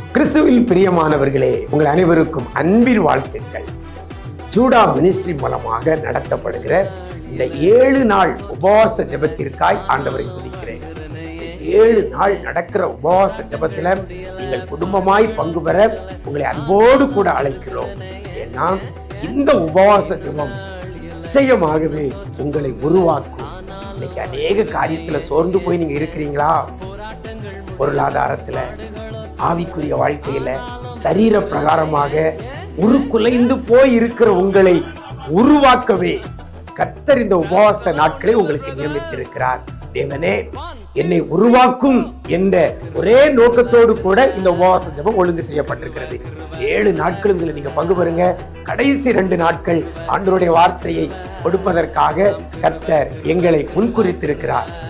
கிறிஸ்துவில் பிரியமானவர்களே உங்கள் அனைவருக்கும் அன்பின் வாழ்த்துக்கள் ஜூடா மினிஸ்ட்ரி மூலமாக நடத்தப்படுகிற இந்த ஏழு நாள் உபவாச ஜெபத்திற்காய் ஆண்டவரை துதிக்கிறேன் இந்த ஏழு நாள் நடக்கிற உபவாச ஜெபத்துல நீங்கள் குடும்பமாய் பங்கு பெற உங்களை அன்போடு கூட அழைக்கிறோம் ஏன்னா இந்த உபவாச ஜெபம் நிச்சயமாகவே உங்களை உருவாக்கும் இன்னைக்கு அநேக காரியத்துல சோர்ந்து போய் நீங்க இருக்கிறீங்களா பொருளாதாரத்துல ஆவிக்குரிய வாழ்க்கையில சரீர பிரகாரமாக உருக்குலைந்து போய் இருக்கிற உங்களை உருவாக்கவே கர்த்தர் இந்த உபவாச நாட்களை உங்களுக்கு நியமித்திருக்கிறார் தேவனே என்னை உருவாக்கும் என்ற ஒரே நோக்கத்தோடு கூட இந்த உபவாச ஜெபம் ஒழுங்கு செய்யப்பட்டிருக்கிறது ஏழு நாட்களும் இதுல நீங்க பங்கு பெறுங்க கடைசி ரெண்டு நாட்கள் ஆண்டவருடைய வார்த்தையை கொடுப்பதற்காக கர்த்தர் எங்களை முன்குறித்திருக்கிறார்